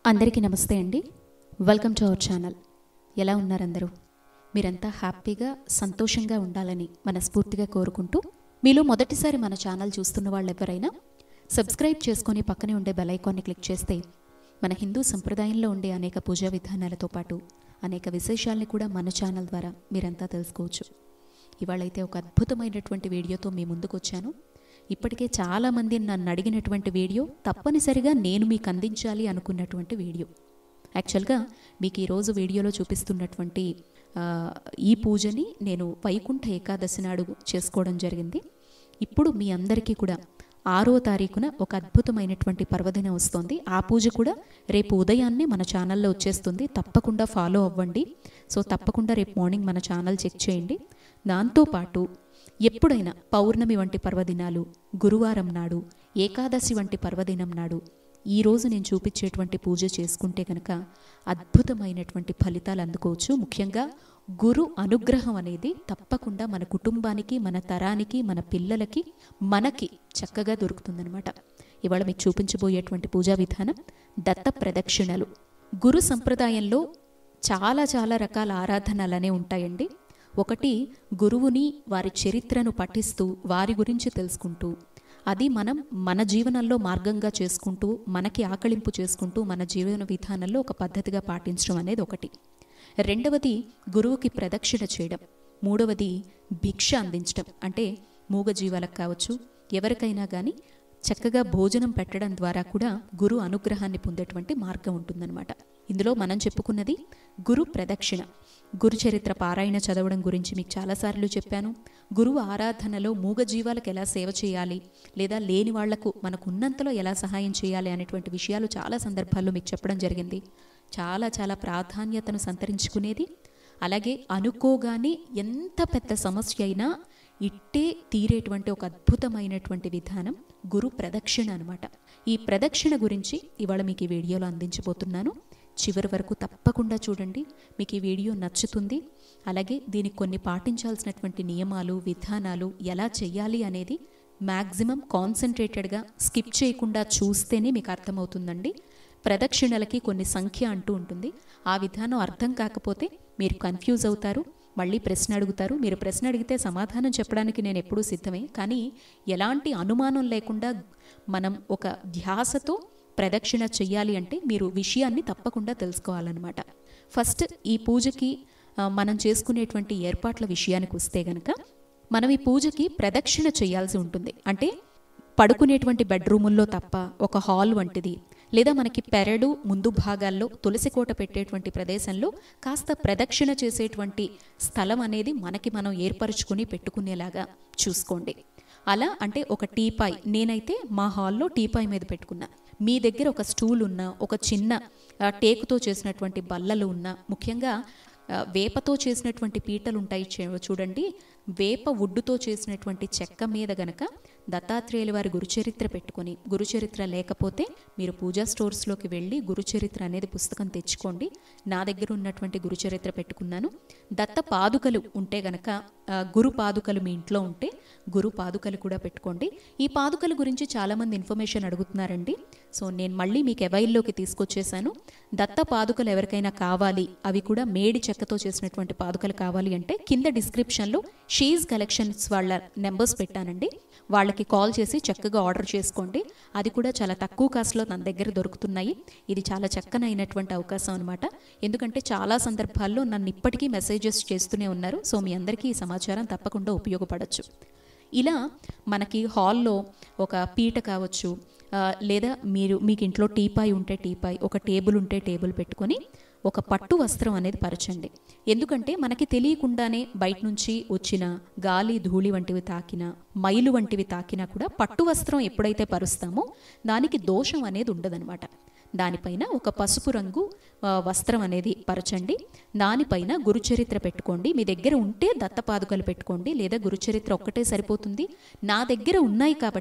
అందరికీ నమస్తే అండి వెల్కమ్ టు అవర్ ఛానల్ ఎలా ఉన్నారు అందరూ మీరంతా హ్యాపీగా సంతోషంగా ఉండాలని మనస్ఫూర్తిగా కోరుకుంటూ మీలో మొదటిసారి మన ఛానల్ చూస్తున్న వాళ్ళు ఎవరైనా సబ్స్క్రైబ్ చేసుకొని పక్కనే ఉండే బెల్ ఐకాన్ని క్లిక్ చేస్తే మన హిందూ సంప్రదాయంలో ఉండే అనేక పూజా విధానాలతో పాటు అనేక విశేషాలని కూడా మన ఛానల్ ద్వారా మీరంతా తెలుసుకోవచ్చు ఇవాళైతే ఒక అద్భుతమైనటువంటి వీడియోతో మీ ముందుకు వచ్చాను ఇప్పటికే చాలామంది నన్ను అడిగినటువంటి వీడియో తప్పనిసరిగా నేను మీకు అందించాలి అనుకున్నటువంటి వీడియో యాక్చువల్గా మీకు ఈరోజు వీడియోలో చూపిస్తున్నటువంటి ఆ, ఈ పూజని నేను వైకుంఠ ఏకాదశి నాడు చేసుకోవడం జరిగింది ఇప్పుడు మీ అందరికీ కూడా ఆరో తారీఖున ఒక అద్భుతమైనటువంటి పర్వదినం వస్తుంది ఆ పూజ కూడా రేపు ఉదయాన్నే మన ఛానల్లో వచ్చేస్తుంది తప్పకుండా ఫాలో అవ్వండి సో తప్పకుండా రేపు మార్నింగ్ మన ఛానల్ చెక్ చేయండి దాంతోపాటు ఎప్పుడైనా పౌర్ణమి వంటి పర్వదినాలు గురువారం నాడు ఏకాదశి వంటి పర్వదినం నాడు ఈ రోజు నేను చూపించేటువంటి పూజ చేసుకుంటే కనుక అద్భుతమైనటువంటి ఫలితాలు అందుకోవచ్చు ముఖ్యంగా గురు అనుగ్రహం అనేది తప్పకుండా మన కుటుంబానికి మన తరానికి మన పిల్లలకి మనకి చక్కగా దొరుకుతుందనమాట ఇవాళ మీకు చూపించబోయేటువంటి పూజా విధానం దత్త ప్రదక్షిణలు గురు సంప్రదాయంలో చాలా చాలా రకాల ఆరాధనలనే ఉంటాయండి ఒకటి గురువుని వారి చరిత్రను పఠిస్తూ వారి గురించి తెలుసుకుంటూ అది మనం మన జీవనంలో మార్గంగా చేసుకుంటూ మనకి ఆకళింపు చేసుకుంటూ మన జీవన విధానంలో ఒక పద్ధతిగా పాటించడం అనేది ఒకటి రెండవది గురువుకి ప్రదక్షిణ చేయడం మూడవది భిక్ష అందించడం అంటే మూగజీవాలకు కావచ్చు ఎవరికైనా కానీ చక్కగా భోజనం పెట్టడం ద్వారా కూడా గురు అనుగ్రహాన్ని పొందేటువంటి మార్గం ఉంటుందన్నమాట ఇందులో మనం చెప్పుకున్నది గురు ప్రదక్షిణ గురు చరిత్ర పారాయణ చదవడం గురించి మీకు చాలాసార్లు చెప్పాను గురువు ఆరాధనలో మూగజీవాలకు ఎలా సేవ చేయాలి లేదా లేని వాళ్లకు మనకు ఉన్నంతలో ఎలా సహాయం చేయాలి అనేటువంటి విషయాలు చాలా సందర్భాల్లో మీకు చెప్పడం జరిగింది చాలా చాలా ప్రాధాన్యతను సంతరించుకునేది అలాగే అనుకోగానే ఎంత పెద్ద సమస్య అయినా ఇట్టే తీరేటువంటి ఒక అద్భుతమైనటువంటి విధానం గురు ప్రదక్షిణ అనమాట ఈ ప్రదక్షిణ గురించి ఇవాళ మీకు ఈ వీడియోలో అందించబోతున్నాను చివరి వరకు తప్పకుండా చూడండి మీకు ఈ వీడియో నచ్చుతుంది అలాగే దీనికి కొన్ని పాటించాల్సినటువంటి నియమాలు విధానాలు ఎలా చేయాలి అనేది మ్యాక్సిమం కాన్సన్ట్రేటెడ్గా స్కిప్ చేయకుండా చూస్తేనే మీకు అర్థమవుతుందండి ప్రదక్షిణలకి కొన్ని సంఖ్య అంటూ ఉంటుంది ఆ విధానం అర్థం కాకపోతే మీరు కన్ఫ్యూజ్ అవుతారు మళ్ళీ ప్రశ్న అడుగుతారు మీరు ప్రశ్న అడిగితే సమాధానం చెప్పడానికి నేను ఎప్పుడూ సిద్ధమే కానీ ఎలాంటి అనుమానం లేకుండా మనం ఒక ధ్యాసతో ప్రదక్షిణ చెయ్యాలి అంటే మీరు విషయాన్ని తప్పకుండా తెలుసుకోవాలన్నమాట ఫస్ట్ ఈ పూజకి ఆ, మనం చేసుకునేటువంటి ఏర్పాట్ల విషయానికి వస్తే గనక మనం ఈ పూజకి ప్రదక్షిణ చేయాల్సి ఉంటుంది అంటే పడుకునేటువంటి బెడ్రూముల్లో తప్ప ఒక హాల్ వంటిది లేదా మనకి పెరడు ముందు భాగాల్లో తులసి కోట పెట్టేటువంటి ప్రదేశంలో కాస్త ప్రదక్షిణ చేసేటువంటి స్థలం అనేది మనకి మనం ఏర్పరచుకుని పెట్టుకునేలాగా చూసుకోండి అలా అంటే ఒక టీపాయ్ నేనైతే మా హాల్లో టీపాయ్ మీద పెట్టుకున్నా మీ దగ్గర ఒక స్టూల్ ఉన్నా ఒక చిన్న ఆ, టేకుతో చేసినటువంటి బల్లలు ఉన్నా ముఖ్యంగా ఆ, వేపతో చేసినటువంటి పీటలు ఉంటాయి చే- చూడండి వేప వుడ్డుతో చేసినటువంటి చెక్క మీద గనక దత్తాత్రేయుల వారి గురుచరిత్ర పెట్టుకొని గురుచరిత్ర లేకపోతే మీరు పూజా స్టోర్స్లోకి వెళ్ళి గురుచరిత్ర అనేది పుస్తకం తెచ్చుకోండి నా దగ్గర ఉన్నటువంటి గురుచరిత్ర పెట్టుకున్నాను దత్త పాదుకలు ఉంటే గనక ఆ, గురు పాదుకలు మీ ఇంట్లో ఉంటే గురు పాదుకలు కూడా పెట్టుకోండి ఈ పాదుకల గురించి చాలామంది ఇన్ఫర్మేషన్ అడుగుతున్నారండి సో నేను మళ్ళీ మీకు ఎవైల్లోకి తీసుకొచ్చేసాను దత్త పాదుకలు ఎవరికైనా కావాలి అవి కూడా మేడి చెక్కతో చేసినటువంటి పాదుకలు కావాలి అంటే కింద డిస్క్రిప్షన్లో షీజ్ కలెక్షన్స్ వాళ్ళ నెంబర్స్ పెట్టానండి వాళ్ళకి కాల్ చేసి చక్కగా ఆర్డర్ చేసుకోండి అది కూడా చాలా తక్కువ కాస్ట్లో మన దగ్గర దొరుకుతున్నాయి ఇది చాలా చక్కనైనటువంటి అవకాశం అనమాట ఎందుకంటే చాలా సందర్భాల్లో నన్ను ఇప్పటికీ మెసేజెస్ చేస్తూనే ఉన్నారు సో మీ అందరికీ ఈ సమాచారం తప్పకుండా ఉపయోగపడచ్చు ఇలా మనకి హాల్లో ఒక పీట కావచ్చు ఆ, లేదా మీరు మీకు ఇంట్లో టీపాయ్ ఉంటే టీపాయ్ ఒక టేబుల్ ఉంటే టేబుల్ పెట్టుకొని ఒక పట్టు వస్త్రం అనేది పరచండి ఎందుకంటే మనకి తెలియకుండానే బయట నుంచి వచ్చిన గాలి ధూళి వంటివి తాకినా మైలు వంటివి తాకినా కూడా పట్టు వస్త్రం ఎప్పుడైతే పరుస్తామో దానికి దోషం అనేది ఉండదనమాట దానిపైన ఒక పసుపు రంగు ఆ, వస్త్రం అనేది పరచండి దానిపైన గురుచరిత్ర పెట్టుకోండి మీ దగ్గర ఉంటే దత్తపాదుకలు పెట్టుకోండి లేదా గురుచరిత్ర ఒక్కటే సరిపోతుంది నా దగ్గర ఉన్నాయి కాబట్టి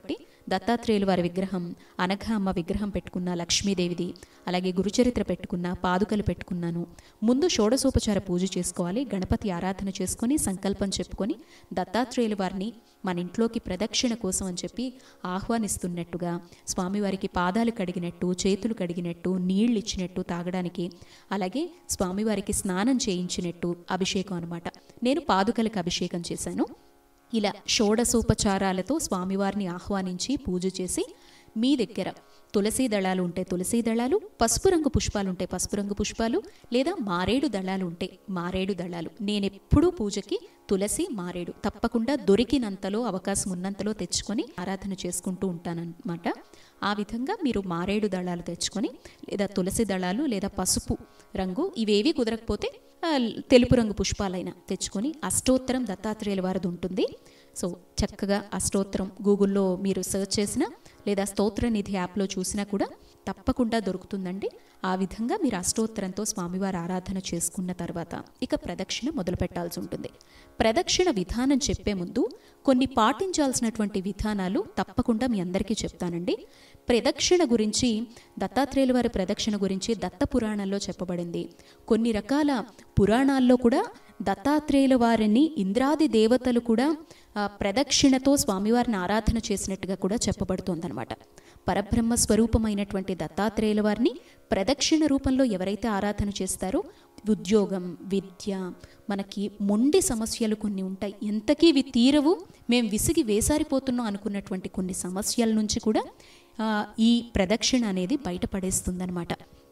దత్తాత్రేయుల వారి విగ్రహం అనఘ అమ్మ విగ్రహం పెట్టుకున్న లక్ష్మీదేవిది అలాగే గురుచరిత్ర పెట్టుకున్న పాదుకలు పెట్టుకున్నాను ముందు షోడసోపచార పూజ చేసుకోవాలి గణపతి ఆరాధన చేసుకొని సంకల్పం చెప్పుకొని దత్తాత్రేయుల వారిని మన ఇంట్లోకి ప్రదక్షిణ కోసం అని చెప్పి ఆహ్వానిస్తున్నట్టుగా స్వామివారికి పాదాలు కడిగినట్టు చేతులు కడిగినట్టు నీళ్ళు ఇచ్చినట్టు తాగడానికి అలాగే స్వామివారికి స్నానం చేయించినట్టు అభిషేకం అనమాట నేను పాదుకలకు అభిషేకం చేశాను ఇలా షోడసోపచారాలతో స్వామివారిని ఆహ్వానించి పూజ చేసి మీ దగ్గర తులసి దళాలు ఉంటే తులసి దళాలు పసుపు రంగు పుష్పాలు ఉంటే పసుపు రంగు పుష్పాలు లేదా మారేడు దళాలు ఉంటే మారేడు దళాలు నేనెప్పుడూ పూజకి తులసి మారేడు తప్పకుండా దొరికినంతలో అవకాశం ఉన్నంతలో తెచ్చుకొని ఆరాధన చేసుకుంటూ ఉంటానన్నమాట ఆ విధంగా మీరు మారేడు దళాలు తెచ్చుకొని లేదా తులసి దళాలు లేదా పసుపు రంగు ఇవేవి కుదరకపోతే ఆ, తెలుపు రంగు పుష్పాలైనా తెచ్చుకొని అష్టోత్తరం దత్తాత్రేయుల వారిది ఉంటుంది సో చక్కగా అష్టోత్తరం గూగుల్లో మీరు సెర్చ్ చేసినా లేదా స్తోత్ర నిధి యాప్లో చూసినా కూడా తప్పకుండా దొరుకుతుందండి ఆ విధంగా మీరు అష్టోత్తరంతో స్వామివారి ఆరాధన చేసుకున్న తర్వాత ఇక ప్రదక్షిణ మొదలు పెట్టాల్సి ఉంటుంది ప్రదక్షిణ విధానం చెప్పే ముందు కొన్ని పాటించాల్సినటువంటి విధానాలు తప్పకుండా మీ అందరికీ చెప్తానండి ప్రదక్షిణ గురించి దత్తాత్రేయుల వారి ప్రదక్షిణ గురించి దత్త పురాణంలో చెప్పబడింది కొన్ని రకాల పురాణాల్లో కూడా దత్తాత్రేయుల వారిని ఇంద్రాది దేవతలు కూడా ఆ, ప్రదక్షిణతో స్వామివారిని ఆరాధన చేసినట్టుగా కూడా చెప్పబడుతోందనమాట పరబ్రహ్మ స్వరూపమైనటువంటి దత్తాత్రేయుల వారిని ప్రదక్షిణ రూపంలో ఎవరైతే ఆరాధన చేస్తారో ఉద్యోగం విద్య మనకి మొండి సమస్యలు కొన్ని ఉంటాయి ఎంతకీ ఇవి తీరవు మేము విసిగి వేసారిపోతున్నాం అనుకున్నటువంటి కొన్ని సమస్యల నుంచి కూడా ఆ, ఈ ప్రదక్షిణ అనేది బయటపడేస్తుందన్నమాట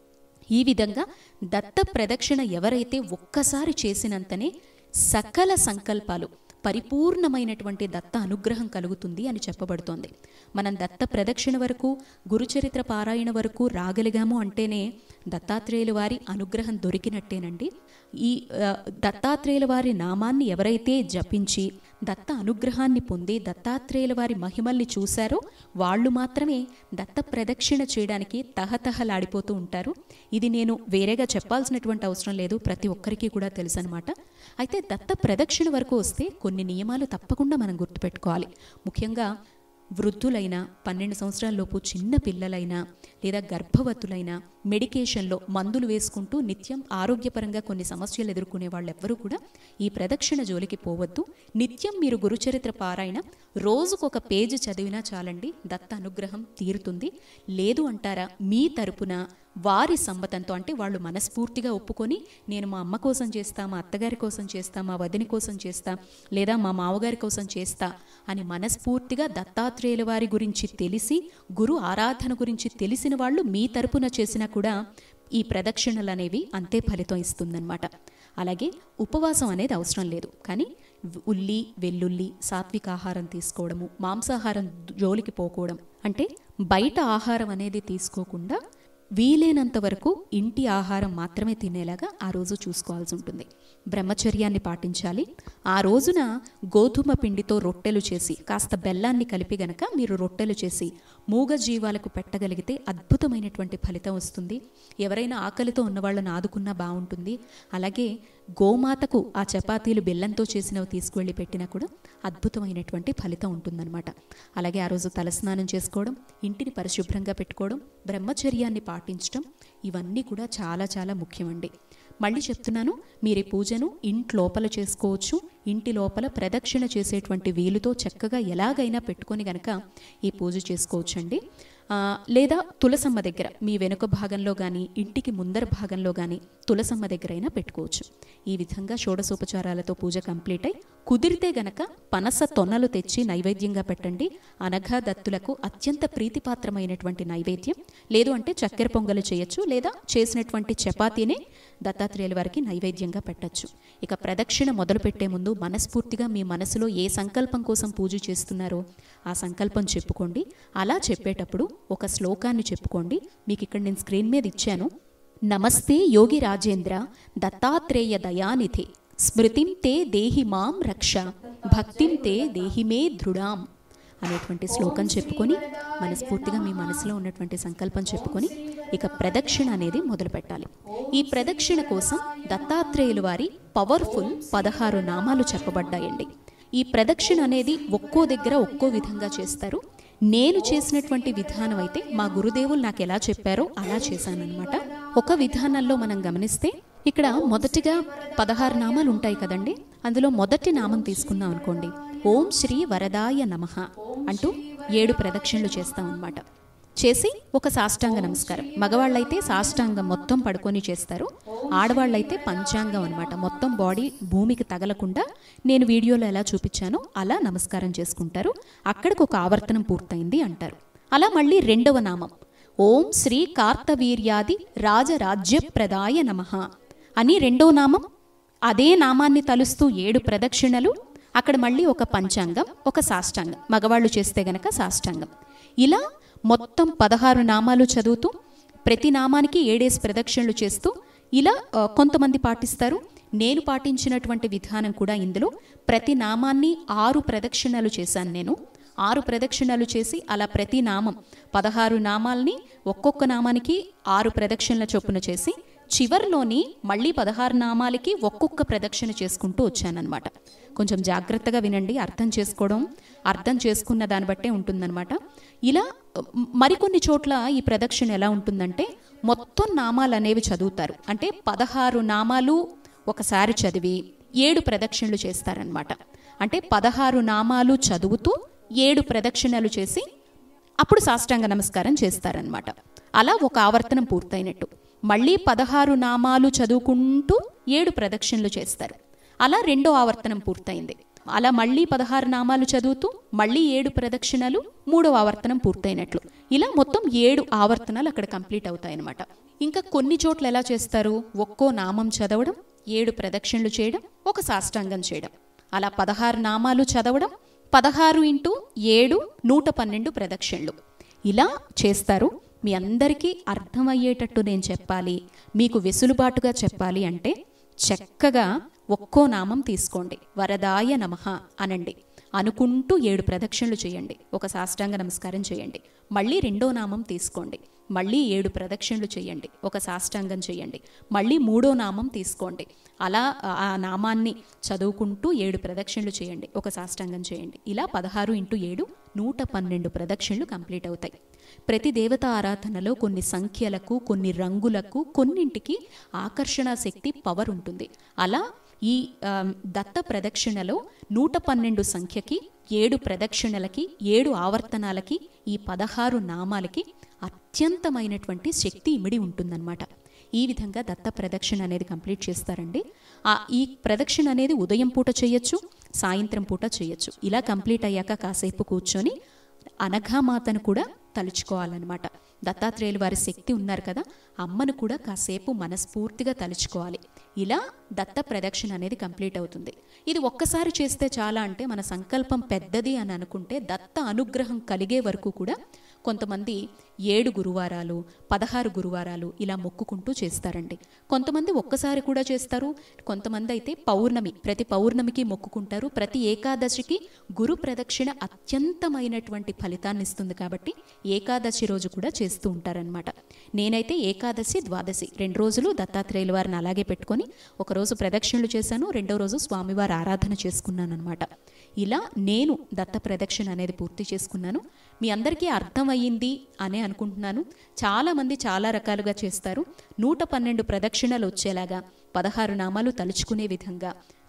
ఈ విధంగా దత్త ప్రదక్షిణ ఎవరైతే ఒక్కసారి చేసినంతనే సకల సంకల్పాలు పరిపూర్ణమైనటువంటి దత్త అనుగ్రహం కలుగుతుంది అని చెప్పబడుతోంది మనం దత్త ప్రదక్షిణ వరకు గురుచరిత్ర పారాయణ వరకు రాగలిగాము అంటేనే దత్తాత్రేయుల వారి అనుగ్రహం దొరికినట్టేనండి ఈ ఆ, దత్తాత్రేయుల వారి నామాన్ని ఎవరైతే జపించి దత్త అనుగ్రహాన్ని పొంది దత్తాత్రేయుల వారి మహిమల్ని చూశారో వాళ్ళు మాత్రమే దత్త ప్రదక్షిణ చేయడానికి తహతహలాడిపోతూ ఉంటారు ఇది నేను వేరేగా చెప్పాల్సినటువంటి అవసరం లేదు ప్రతి ఒక్కరికి కూడా తెలుసు అనమాట అయితే దత్త ప్రదక్షిణ వరకు వస్తే కొన్ని నియమాలు తప్పకుండా మనం గుర్తుపెట్టుకోవాలి ముఖ్యంగా వృద్ధులైన పన్నెండు సంవత్సరాలలోపు చిన్న పిల్లలైనా లేదా గర్భవతులైన మెడికేషన్లో మందులు వేసుకుంటూ నిత్యం ఆరోగ్యపరంగా కొన్ని సమస్యలు ఎదుర్కొనే వాళ్ళెవ్వరూ కూడా ఈ ప్రదక్షిణ జోలికి పోవద్దు నిత్యం మీరు గురుచరిత్ర పారాయణ రోజుకొక పేజీ చదివినా చాలండి దత్త అనుగ్రహం తీరుతుంది లేదు అంటారా మీ తరపున వారి సమ్మతంతో అంటే వాళ్ళు మనస్ఫూర్తిగా ఒప్పుకొని నేను మా అమ్మ కోసం చేస్తా మా అత్తగారి కోసం చేస్తా మా వదిన కోసం చేస్తా లేదా మా మామగారి కోసం చేస్తా అని మనస్ఫూర్తిగా దత్తాత్రేయుల వారి గురించి తెలిసి గురు ఆరాధన గురించి తెలిసిన వాళ్ళు మీ తరపున చేసినా కూడా ఈ ప్రదక్షిణలు అనేవి అంతే ఫలితం ఇస్తుందన్నమాట అలాగే ఉపవాసం అనేది అవసరం లేదు కానీ ఉల్లి వెల్లుల్లి సాత్విక ఆహారం తీసుకోవడము మాంసాహారం జోలికి పోకూడదు అంటే బయట ఆహారం అనేది తీసుకోకుండా వీలైనంత వరకు ఇంటి ఆహారం మాత్రమే తినేలాగా ఆ రోజు చూసుకోవాల్సి ఉంటుంది బ్రహ్మచర్యాన్ని పాటించాలి ఆ రోజున గోధుమ పిండితో రొట్టెలు చేసి కాస్త బెల్లాన్ని కలిపి గనక మీరు రొట్టెలు చేసి మూగ జీవాలకు పెట్టగలిగితే అద్భుతమైనటువంటి ఫలితం వస్తుంది ఎవరైనా ఆకలితో ఉన్న వాళ్ళని ఆదుకున్నా బాగుంటుంది అలాగే గోమాతకు ఆ చపాతీలు బెల్లంతో చేసినవి తీసుకువెళ్ళి పెట్టినా కూడా అద్భుతమైనటువంటి ఫలితం ఉంటుందన్నమాట అలాగే ఆ రోజు తలస్నానం చేసుకోవడం ఇంటిని పరిశుభ్రంగా పెట్టుకోవడం బ్రహ్మచర్యాన్ని పాటించడం ఇవన్నీ కూడా చాలా చాలా ముఖ్యమండి మళ్ళీ చెప్తున్నాను మీరు ఈ పూజను ఇంటి లోపల చేసుకోవచ్చు ఇంటి లోపల ప్రదక్షిణ చేసేటువంటి వీలుతో చక్కగా ఎలాగైనా పెట్టుకొని గనక ఈ పూజ చేసుకోవచ్చండి ఆ, లేదా తులసమ్మ దగ్గర మీ వెనుక భాగంలో కానీ ఇంటికి ముందర భాగంలో కానీ తులసమ్మ దగ్గరైనా పెట్టుకోవచ్చు ఈ విధంగా షోడసోపచారాలతో పూజ కంప్లీట్ అయి కుదిరితే గనక పనస తొనలు తెచ్చి నైవేద్యంగా పెట్టండి అనఘా దత్తులకు అత్యంత ప్రీతిపాత్రమైనటువంటి నైవేద్యం లేదు అంటే చక్కెర పొంగలు చేయొచ్చు లేదా చేసినటువంటి చపాతీనే దత్తాత్రేయుల వారికి నైవేద్యంగా పెట్టచ్చు ఇక ప్రదక్షిణ మొదలుపెట్టే ముందు మనస్ఫూర్తిగా మీ మనసులో ఏ సంకల్పం కోసం పూజ చేస్తున్నారో ఆ సంకల్పం చెప్పుకోండి అలా చెప్పేటప్పుడు ఒక శ్లోకాన్ని చెప్పుకోండి మీకు ఇక్కడ నేను స్క్రీన్ మీద ఇచ్చాను నమస్తే యోగి రాజేంద్ర దత్తాత్రేయ దయానిధి స్మృతిం తే దేహి మాం రక్ష భక్తిం తే దేహి మే దృఢాం అనేటువంటి శ్లోకం చెప్పుకొని మనస్ఫూర్తిగా మీ మనసులో ఉన్నటువంటి సంకల్పం చెప్పుకొని ఇక ప్రదక్షిణ అనేది మొదలు పెట్టాలి ఈ ప్రదక్షిణ కోసం దత్తాత్రేయుల వారి పవర్ఫుల్ పదహారు నామాలు చెప్పబడ్డాయండి ఈ ప్రదక్షిణ అనేది ఒక్కో దగ్గర ఒక్కో విధంగా చేస్తారు నేను చేసినటువంటి విధానం అయితే మా గురుదేవులు నాకు ఎలా చెప్పారో అలా చేశానన్నమాట ఒక విధానంలో మనం గమనిస్తే ఇక్కడ మొదటిగా పదహారు నామాలు ఉంటాయి కదండి అందులో మొదటి నామం తీసుకున్నాం అనుకోండి ఓం శ్రీ వరదాయ నమః అంటూ ఏడు ప్రదక్షిణలు చేస్తాం అన్నమాట చేసి ఒక సాష్టాంగ నమస్కారం మగవాళ్ళైతే సాష్టాంగం మొత్తం పడుకొని చేస్తారు ఆడవాళ్ళైతే పంచాంగం అనమాట మొత్తం బాడీ భూమికి తగలకుండా నేను వీడియోలో ఎలా చూపించానో అలా నమస్కారం చేసుకుంటారు అక్కడికి ఒక ఆవర్తనం పూర్తయింది అంటారు అలా మళ్ళీ రెండవ నామం ఓం శ్రీ కార్తవీర్యాది రాజరాజ్యప్రదాయ నమః అని రెండో నామం అదే నామాన్ని తలుస్తూ ఏడు ప్రదక్షిణలు అక్కడ మళ్ళీ ఒక పంచాంగం ఒక సాష్టాంగం మగవాళ్ళు చేస్తే గనక సాష్టాంగం ఇలా మొత్తం పదహారు నామాలు చదువుతూ ప్రతి నామానికి ఏడేసి ప్రదక్షిణలు చేస్తూ ఇలా ఆ, కొంతమంది పాటిస్తారు నేను పాటించినటువంటి విధానం కూడా ఇందులో ప్రతి నామాన్ని ఆరు ప్రదక్షిణలు చేశాను నేను ఆరు ప్రదక్షిణలు చేసి అలా ప్రతి నామం పదహారు నామాల్ని ఒక్కొక్క నామానికి ఆరు ప్రదక్షిణల చొప్పున చేసి చివర్లోని మళ్ళీ పదహారు నామాలకి ఒక్కొక్క ప్రదక్షిణ చేసుకుంటూ వచ్చానన్నమాట కొంచెం జాగ్రత్తగా వినండి అర్థం చేసుకోవడం అర్థం చేసుకున్న దాన్ని బట్టే ఉంటుందన్నమాట ఇలా మ్, మరికొన్ని చోట్ల ఈ ప్రదక్షిణ ఎలా ఉంటుందంటే మొత్తం నామాలు అనేవి చదువుతారు అంటే పదహారు నామాలు ఒకసారి చదివి ఏడు ప్రదక్షిణలు చేస్తారనమాట అంటే పదహారు నామాలు చదువుతూ ఏడు ప్రదక్షిణలు చేసి అప్పుడు సాష్టాంగ నమస్కారం చేస్తారనమాట అలా ఒక ఆవర్తనం పూర్తయినట్టు మళ్ళీ పదహారు నామాలు చదువుకుంటూ ఏడు ప్రదక్షిణలు చేస్తారు అలా రెండో ఆవర్తనం పూర్తయింది అలా మళ్ళీ పదహారు నామాలు చదువుతూ మళ్ళీ ఏడు ప్రదక్షిణలు మూడో ఆవర్తనం పూర్తయినట్లు ఇలా మొత్తం ఏడు ఆవర్తనాలు అక్కడ కంప్లీట్ అవుతాయి అనమాట ఇంకా కొన్ని చోట్ల ఎలా చేస్తారు ఒక్కో నామం చదవడం ఏడు ప్రదక్షిణలు చేయడం ఒక సాష్టాంగం చేయడం అలా పదహారు నామాలు చదవడం పదహారు ఇంటూ ఏడు నూట పన్నెండు ప్రదక్షిణలు ఇలా చేస్తారు మీ అందరికీ అర్థమయ్యేటట్టు నేను చెప్పాలి మీకు వెసులుబాటుగా చెప్పాలి అంటే చక్కగా ఒక్కో నామం తీసుకోండి వరదాయ నమః అనండి అనుకుంటూ ఏడు ప్రదక్షిణలు చేయండి ఒక సాష్టాంగ నమస్కారం చేయండి మళ్ళీ రెండో నామం తీసుకోండి మళ్ళీ ఏడు ప్రదక్షిణలు చేయండి ఒక సాష్టాంగం చేయండి మళ్ళీ మూడో నామం తీసుకోండి అలా ఆ నామాన్ని చదువుకుంటూ ఏడు ప్రదక్షిణలు చేయండి ఒక సాష్టాంగం చేయండి ఇలా పదహారు ఇంటూ ఏడు నూట పన్నెండు ప్రదక్షిణలు కంప్లీట్ అవుతాయి ప్రతి దేవత ఆరాధనలో కొన్ని సంఖ్యలకు కొన్ని రంగులకు కొన్నింటికి ఆకర్షణ శక్తి పవర్ ఉంటుంది అలా ఈ ఆమ్, దత్త ప్రదక్షిణలో నూట పన్నెండు సంఖ్యకి ఏడు ప్రదక్షిణలకి ఏడు ఆవర్తనాలకి ఈ పదహారు నామాలకి అత్యంతమైనటువంటి శక్తి ఇమిడి ఉంటుందన్నమాట ఈ విధంగా దత్త ప్రదక్షిణ అనేది కంప్లీట్ చేస్తారండి ఆ ఈ ప్రదక్షిణ అనేది ఉదయం పూట చేయొచ్చు సాయంత్రం పూట చేయొచ్చు ఇలా కంప్లీట్ అయ్యాక కాసేపు కూర్చొని అనఘామాతను కూడా తలుచుకోవాలన్నమాట దత్తాత్రేయులు వారి శక్తి ఉన్నారు కదా అమ్మను కూడా కాసేపు మనస్ఫూర్తిగా తలుచుకోవాలి ఇలా దత్త ప్రదక్షిణ అనేది కంప్లీట్ అవుతుంది ఇది ఒక్కసారి చేస్తే చాలా అంటే మన సంకల్పం పెద్దది అని అనుకుంటే దత్త అనుగ్రహం కలిగే వరకు కూడా కొంతమంది ఏడు గురువారాలు పదహారు గురువారాలు ఇలా మొక్కుకుంటూ చేస్తారండి కొంతమంది ఒక్కసారి కూడా చేస్తారు కొంతమంది అయితే పౌర్ణమి ప్రతి పౌర్ణమికి మొక్కుకుంటారు ప్రతి ఏకాదశికి గురు ప్రదక్షిణ అత్యంతమైనటువంటి ఫలితాన్ని ఇస్తుంది కాబట్టి ఏకాదశి రోజు కూడా చేస్తూ ఉంటారనమాట నేనైతే ఏకాదశి ద్వాదశి రెండు రోజులు దత్తాత్రేయుల వారిని అలాగే పెట్టుకొని ఒకరోజు ప్రదక్షిణలు చేశాను రెండో రోజు స్వామివారి ఆరాధన చేసుకున్నాను అనమాట ఇలా నేను దత్త ప్రదక్షిణ అనేది పూర్తి చేసుకున్నాను మీ అందరికీ అర్థమయ్యింది అనే అనుకుంటున్నాను చాలామంది చాలా రకాలుగా చేస్తారు నూట పన్నెండు ప్రదక్షిణలు వచ్చేలాగా పదహారు నామాలు తలుచుకునే విధంగా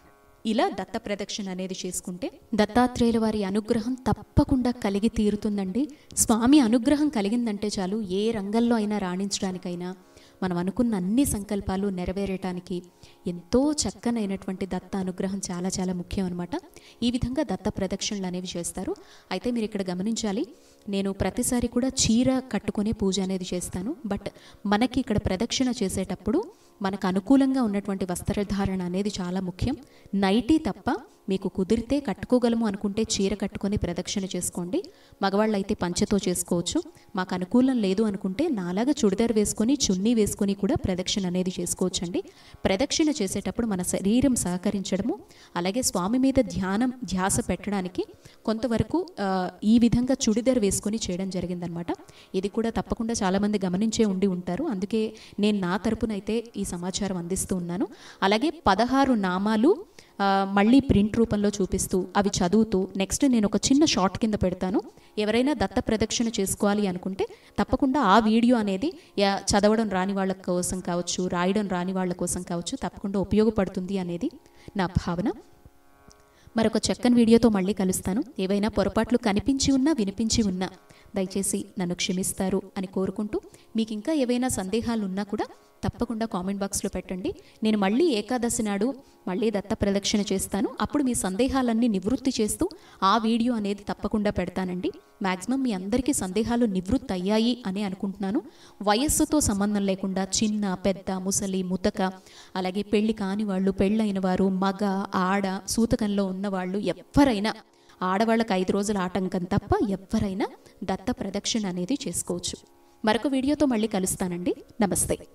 ఇలా దత్త ప్రదక్షిణ అనేది చేసుకుంటే దత్తాత్రేయుల వారి అనుగ్రహం తప్పకుండా కలిగి తీరుతుందండి స్వామి అనుగ్రహం కలిగిందంటే చాలు ఏ రంగంలో అయినా రాణించడానికైనా మనం అనుకున్న అన్ని సంకల్పాలు నెరవేరటానికి ఎంతో చక్కనైనటువంటి దత్త అనుగ్రహం చాలా చాలా ముఖ్యం అనమాట ఈ విధంగా దత్త ప్రదక్షిణలు అనేవి చేస్తారు అయితే మీరు ఇక్కడ గమనించాలి నేను ప్రతిసారి కూడా చీర కట్టుకునే పూజ అనేది చేస్తాను బట్ మనకి ఇక్కడ ప్రదక్షిణ చేసేటప్పుడు మనకు అనుకూలంగా ఉన్నటువంటి వస్త్రధారణ అనేది చాలా ముఖ్యం నైటీ తప్ప మీకు కుదిరితే కట్టుకోగలము అనుకుంటే చీర కట్టుకొని ప్రదక్షిణ చేసుకోండి మగవాళ్ళు అయితే పంచతో చేసుకోవచ్చు మాకు అనుకూలం లేదు అనుకుంటే నాలాగా చుడిదార్ వేసుకొని చున్నీ వేసుకొని కూడా ప్రదక్షిణ అనేది చేసుకోవచ్చండి ప్రదక్షిణ చేసేటప్పుడు మన శరీరం సహకరించడము అలాగే స్వామి మీద ధ్యానం ధ్యాస పెట్టడానికి కొంతవరకు ఆ, ఈ విధంగా చుడిదార్ వేసుకొని చేయడం జరిగిందనమాట ఇది కూడా తప్పకుండా చాలామంది గమనించే ఉండి ఉంటారు అందుకే నేను నా తరపునైతే ఈ ఈ సమాచారం అందిస్తూ ఉన్నాను అలాగే పదహారు నామాలు ఆ, మళ్ళీ ప్రింట్ రూపంలో చూపిస్తూ అవి చదువుతూ నెక్స్ట్ నేను ఒక చిన్న షార్ట్ కింద పెడతాను ఎవరైనా దత్త ప్రదక్షిణ చేసుకోవాలి అనుకుంటే తప్పకుండా ఆ వీడియో అనేది యా- చదవడం రాని వాళ్ళ కోసం కావచ్చు రాయడం రాని వాళ్ళ కోసం కావచ్చు తప్పకుండా ఉపయోగపడుతుంది అనేది నా భావన మరొక చక్కని వీడియోతో మళ్ళీ కలుస్తాను ఏవైనా పొరపాట్లు కనిపించి ఉన్నా వినిపించి ఉన్నా దయచేసి నన్ను క్షమిస్తారు అని కోరుకుంటూ మీకు ఇంకా ఏవైనా సందేహాలు ఉన్నా కూడా తప్పకుండా కామెంట్ బాక్స్లో పెట్టండి నేను మళ్ళీ ఏకాదశి నాడు మళ్ళీ దత్త ప్రదక్షిణ చేస్తాను అప్పుడు మీ సందేహాలన్నీ నివృత్తి చేస్తూ ఆ వీడియో అనేది తప్పకుండా పెడతానండి మ్యాక్సిమం మీ అందరికీ సందేహాలు నివృత్తి అయ్యాయి అని అనుకుంటున్నాను వయస్సుతో సంబంధం లేకుండా చిన్న పెద్ద ముసలి ముతక అలాగే పెళ్లి కాని వాళ్ళు పెళ్ళైన వారు మగ ఆడ సూతకంలో ఉన్నవాళ్ళు ఎవరైనా ఆడవాళ్ళకి ఐదు రోజుల ఆటంకం తప్ప ఎవరైనా దత్త ప్రదక్షిణ అనేది చేసుకోవచ్చు మరొక వీడియోతో మళ్ళీ కలుస్తానండి నమస్తే